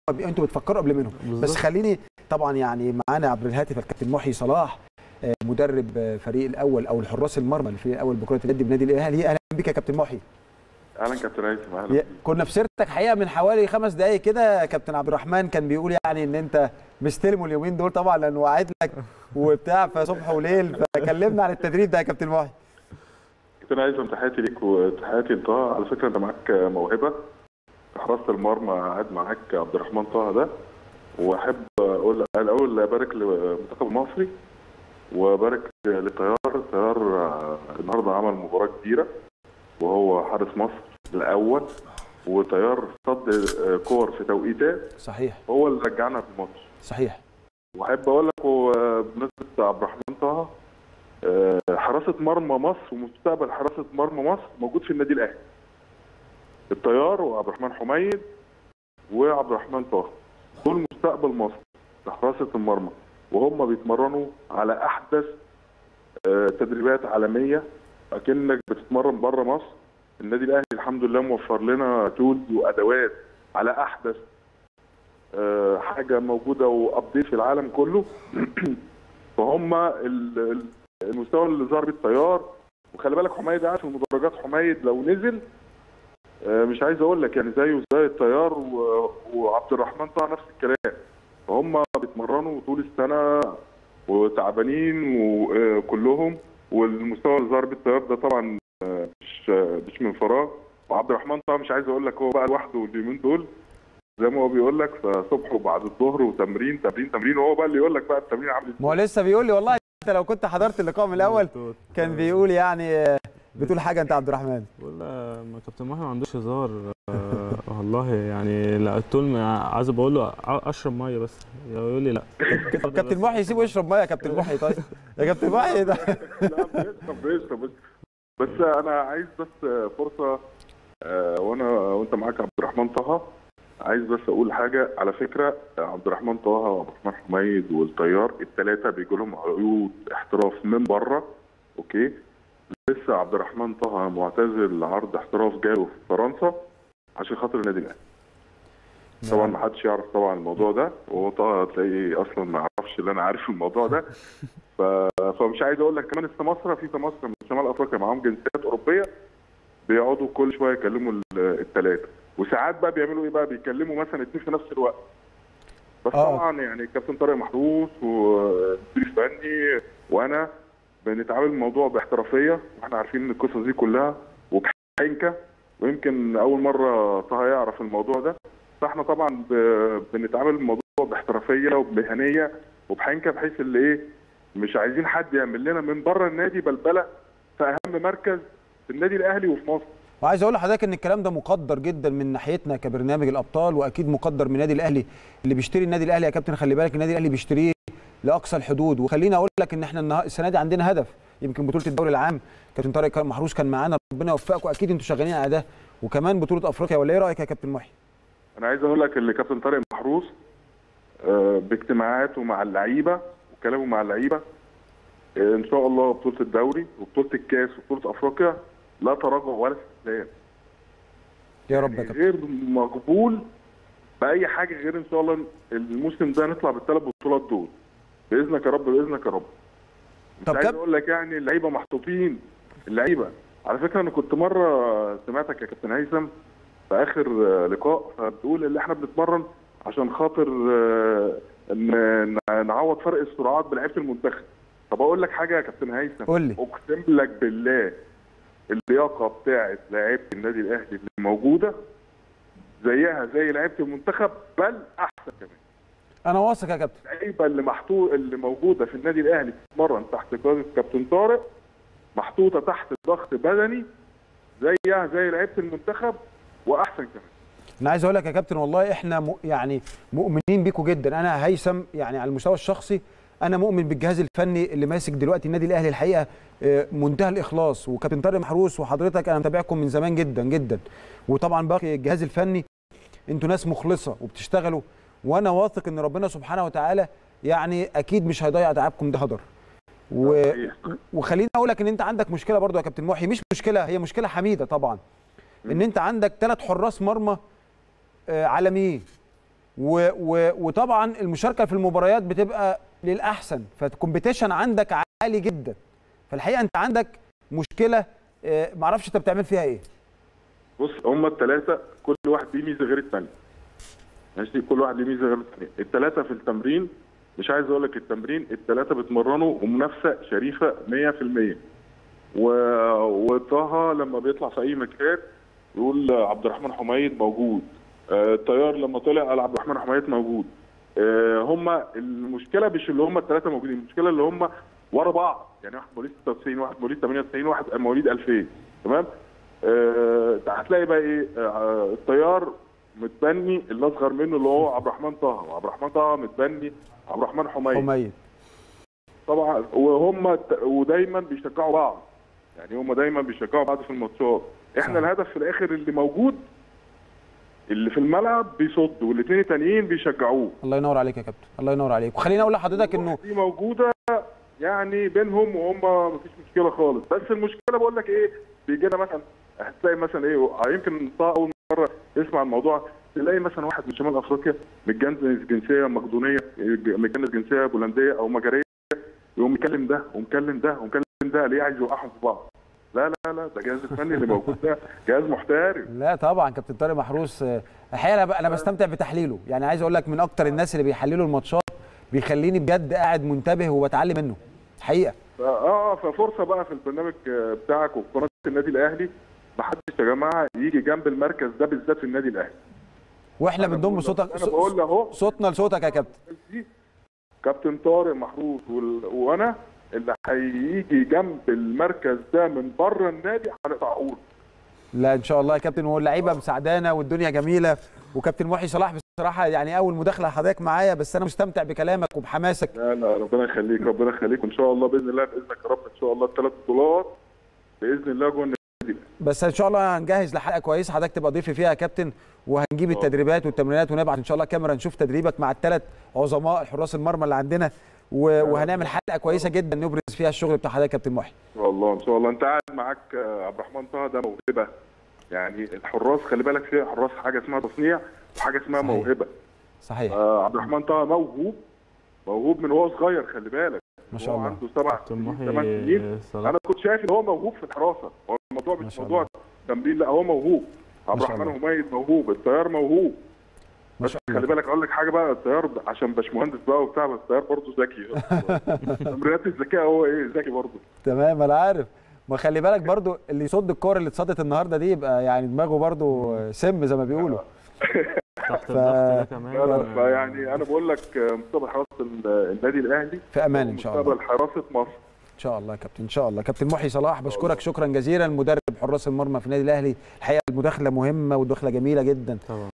انتوا بتفكروا قبل منهم بالظبط. بس خليني طبعا يعني معانا عبر الهاتف الكابتن محي صلاح آه، مدرب آه، فريق الاول او الحراس المرمى الفريق الاول بكره اليد بنادي الاهلي اهلا بك يا كابتن محي اهلا كابتن هيثم اهلا يا- كنا في سيرتك حقيقه من حوالي خمس دقائق كده كابتن عبد الرحمن كان بيقول يعني ان انت مستلمه اليومين دول طبعا لانه وعد لك وبتاع فصبح وليل فكلمنا عن التدريب ده يا كابتن محي كابتن هيثم تحياتي ليك وتحياتي لطه على فكره انت معاك موهبه في حراسه المرمى قاعد معاك عبد الرحمن طه ده واحب اقول الاول ابارك للمنتخب المصري وبارك للطيار الطيار آه، النهارده عمل مباراه كبيره وهو حارس مصر الاول وطيار صد آه، كور في توقيتات صحيح هو اللي رجعنا في الماتش صحيح واحب اقول لك هو بمناسبه عبد الرحمن طه آه، حراسه مرمى مصر ومستقبل حراسه مرمى مصر موجود في النادي الاهلي. الطيار وعبد الرحمن حميد وعبد الرحمن طه دول مستقبل مصر في حراسه المرمى وهم بيتمرنوا على احدث آه، تدريبات عالميه اكنك بتتمرن بره مصر النادي الاهلي الحمد لله موفر لنا تولز وادوات على احدث آه، حاجه موجوده وابديت في العالم كله فهم ال- ال- المستوى اللي ظهر بيه التيار وخلي بالك حميد قاعد في المدرجات حميد لو نزل آه، مش عايز اقول لك يعني زيه زي التيار و- وعبد الرحمن طه نفس الكلام فهم بيتمرنوا طول السنه وتعبانين وكلهم والمستوى اللي ظهر بيه التيار ده طبعا آه، مش آه، مش من فراغ وعبد الرحمن طه مش عايز اقول لك هو بقى لوحده اليومين دول زي ما هو بيقول لك فصبح وبعد الظهر وتمرين تمرين تمرين وهو بقى اللي يقول لك بقى التمرين عامل ما هو لسه بيقول لي والله انت لو كنت حضرت اللقاء من الاول كان بيقول يعني آه، بتقول حاجه انت عبد الرحمن ولا ما كابتن محي ما عندوش هزار آه، والله يعني لا طول ما عايز بقول له ع- اشرب ميه بس يقول لي لا طب كابتن محي سيبه يشرب ميه يا كابتن محي طيب يا كابتن محي ده لا بيشرب بيشرب بس بس انا عايز بس فرصه آه، وانا وانت معاك عبد الرحمن طه عايز بس اقول حاجه على فكره عبد الرحمن طه وعبد الرحمن حميد والطيار الثلاثه بيجي لهم عقود احتراف من بره اوكي لسه عبد الرحمن طه معتزل عرض احتراف جاله في فرنسا عشان خاطر النادي الاهلي طبعا ما حدش يعرف طبعا الموضوع ده وهو طه تلاقيه اصلا ما يعرفش اللي انا عارف الموضوع ده ف... فمش عايز اقول لك كمان السماسره في سماسره من شمال افريقيا معاهم جنسيات اوروبيه بيقعدوا كل شويه يكلموا الثلاثه وساعات بقى بيعملوا ايه بقى بيكلموا مثلا اتنين في نفس الوقت بس آه. طبعا يعني الكابتن طارق محروس ومدير فني وانا بنتعامل الموضوع باحترافيه واحنا عارفين ان القصص دي كلها وبحنكه ويمكن اول مره طه يعرف الموضوع ده فاحنا طبعا ب- بنتعامل الموضوع باحترافيه وبمهنيه وبحنكه بحيث اللي ايه مش عايزين حد يعمل لنا من بره النادي بلبله في اهم مركز في النادي الاهلي وفي مصر وعايز اقول لحضرتك ان الكلام ده مقدر جدا من ناحيتنا كبرنامج الابطال واكيد مقدر من النادي الاهلي اللي بيشتري النادي الاهلي يا كابتن خلي بالك النادي الاهلي بيشتريه لاقصى الحدود وخليني اقول لك ان احنا النها- السنه دي عندنا هدف يمكن بطوله الدوري العام كابتن طارق كان- محروس كان معانا ربنا يوفقكم اكيد انتوا شغالين على ده وكمان بطوله افريقيا ولا ايه رايك يا كابتن محي انا عايز اقول لك ان كابتن طارق محروس آه، باجتماعاته مع اللعيبه وكلامه مع اللعيبه آه، ان شاء الله بطوله الدوري وبطوله الكاس وبطوله افريقيا لا تراجع ولا استسلام يا رب يا كابتن غير مقبول باي حاجه غير ان شاء الله الموسم ده نطلع بالثلاث بطولات دول باذنك يا رب باذنك يا رب مش طب عايز كاب- اقول لك يعني اللعيبه محطوطين اللعيبه على فكره انا كنت مره سمعتك يا كابتن هيثم في اخر آه، لقاء فبتقول اللي احنا بنتمرن عشان خاطر آه، ن- ن- نعوض فرق السرعات بلعيبه المنتخب طب اقول لك حاجه يا كابتن هيثم قول لي. اقسم لك بالله اللياقه بتاعت لعيبه النادي الاهلي اللي موجوده زيها زي لعيبه المنتخب بل احسن كمان انا واثق يا كابتن اللعيبه اللي محطوط اللي موجوده في النادي الاهلي بتتمرن تحت قياده كابتن طارق محطوطه تحت ضغط بدني زيها زي لعيبه المنتخب واحسن كمان انا عايز اقول لك يا كابتن والله احنا م... يعني مؤمنين بيكم جدا انا هيثم يعني على المستوى الشخصي انا مؤمن بالجهاز الفني اللي ماسك دلوقتي النادي الاهلي الحقيقه آه، منتهى الاخلاص وكابتن طارق محروس وحضرتك انا متابعكم من زمان جدا جدا وطبعا باقي الجهاز الفني انتوا ناس مخلصه وبتشتغلوا وانا واثق ان ربنا سبحانه وتعالى يعني اكيد مش هيضيع تعبكم ده هدر و... صحيح. وخليني اقول لك ان انت عندك مشكله برضو يا كابتن محي مش مشكله هي مشكله حميده طبعا ان انت عندك ثلاث حراس مرمى آه، عالميين و و وطبعا المشاركه في المباريات بتبقى للاحسن فالكومبيتيشن عندك عالي جدا فالحقيقه انت عندك مشكله آه، معرفش انت بتعمل فيها ايه بص هما الثلاثه كل واحد ليه ميزه غير الثاني ماشي كل واحد ليه ميزه غير الثاني الثلاثه في التمرين مش عايز اقول لك التمرين الثلاثه بيتمرنوا ومنافسه شريفه 100% و... وطه لما بيطلع في اي مكان يقول عبد الرحمن حميد موجود آه، الطيار لما طلع قال عبد الرحمن حميد موجود آه، هما المشكله مش اللي هما الثلاثه موجودين المشكله اللي هما ورا بعض يعني واحد مواليد 96 واحد مواليد 98 واحد مواليد 2000 تمام آه، هتلاقي بقى ايه آه، الطيار متبني اللي اصغر منه اللي هو عبد الرحمن طه وعبد الرحمن طه متبني عبد الرحمن حميد حميد طبعا وهم ودايما بيشجعوا بعض يعني هم دايما بيشجعوا بعض في الماتشات احنا صح. الهدف في الاخر اللي موجود اللي في الملعب بيصد والاثنين التانيين بيشجعوه الله ينور عليك يا كابتن الله ينور عليك وخليني اقول لحضرتك انه دي موجوده يعني بينهم وهم مفيش مشكله خالص بس المشكله بقول لك ايه بيجي لنا مثلا هتلاقي مثلا ايه يمكن طه اول مره يسمع الموضوع تلاقي مثلا واحد من شمال افريقيا متجنس جنسيه مقدونيه متجنس جنسيه بولنديه او مجريه يقوم مكلم ده ومكلم ده ومكلم ده ليه عايز يوقعهم في بعض لا لا لا ده جهاز الفني اللي موجود ده جهاز محترف لا طبعا كابتن طارق محروس آه، الحقيقه انا بقى- انا بستمتع بتحليله يعني عايز اقول لك من اكتر الناس اللي بيحللوا الماتشات بيخليني بجد قاعد منتبه وبتعلم منه حقيقه فا- اه ففرصه بقى في البرنامج آه، بتاعك وفي قناه النادي الاهلي ما حدش يا جماعه يجي جنب المركز ده بالذات في النادي الاهلي واحنا أنا بنضم بقول- صوتك انا بقول اهو صوتنا لصوتك يا كابتن دي كابتن طارق محروس وال... وانا اللي هيجي جنب المركز ده من بره النادي هنقطع عقول لا ان شاء الله يا كابتن واللعيبه مساعدانا والدنيا جميله وكابتن محي صلاح بصراحه يعني اول مداخله حضرتك معايا بس انا مستمتع بكلامك وبحماسك لا لا ربنا يخليك ربنا يخليك وان شاء الله باذن الله باذنك يا رب ان شاء الله الثلاث بطولات باذن الله جوه النادي بس ان شاء الله هنجهز لحلقه كويسه حضرتك تبقى ضيفي فيها يا كابتن وهنجيب آه. التدريبات والتمرينات ونبعت ان شاء الله كاميرا نشوف تدريبك مع الثلاث عظماء حراس المرمى اللي عندنا و- وهنعمل حلقه كويسه جدا نبرز فيها الشغل بتاع حضرتك يا كابتن محي ان شاء الله ان شاء الله انت قاعد معاك آه، عبد الرحمن طه ده موهبه يعني الحراس خلي بالك في حراس حاجه اسمها تصنيع وحاجه اسمها صحيح. موهبه صحيح آه عبد الرحمن طه موهوب موهوب من وهو صغير خلي بالك ما شاء هو الله عنده سبع كابتن سنين ثمان سنين محي صلاح انا كنت شايف ان هو موهوب في الحراسه هو الموضوع ما مش شاء موضوع تمرين لا هو موهوب عبد ما شاء الرحمن الله. حميد موهوب الطيار موهوب ما بس شاء خلي الله بالك اقول لك حاجه بقى الطيار عشان باشمهندس بقى وبتاع بس الطيار برضه ذكي تمرينات الذكاء هو ايه ذكي برضه تمام انا عارف ما خلي بالك برضو اللي يصد الكور اللي اتصدت النهارده دي يبقى يعني دماغه برضو سم زي ما بيقولوا تحت ف- الضغط ده كمان لا لا آه، فيعني انا بقول لك آه، مستقبل حراسه ال- النادي الاهلي في امان ان شاء الله مستقبل حراسه مصر ان شاء الله يا كابتن ان شاء الله كابتن محي صلاح بشكرك شكرا جزيلا مدرب حراس المرمى في النادي الاهلي الحقيقه المداخله مهمه ودخله جميله جدا طبعا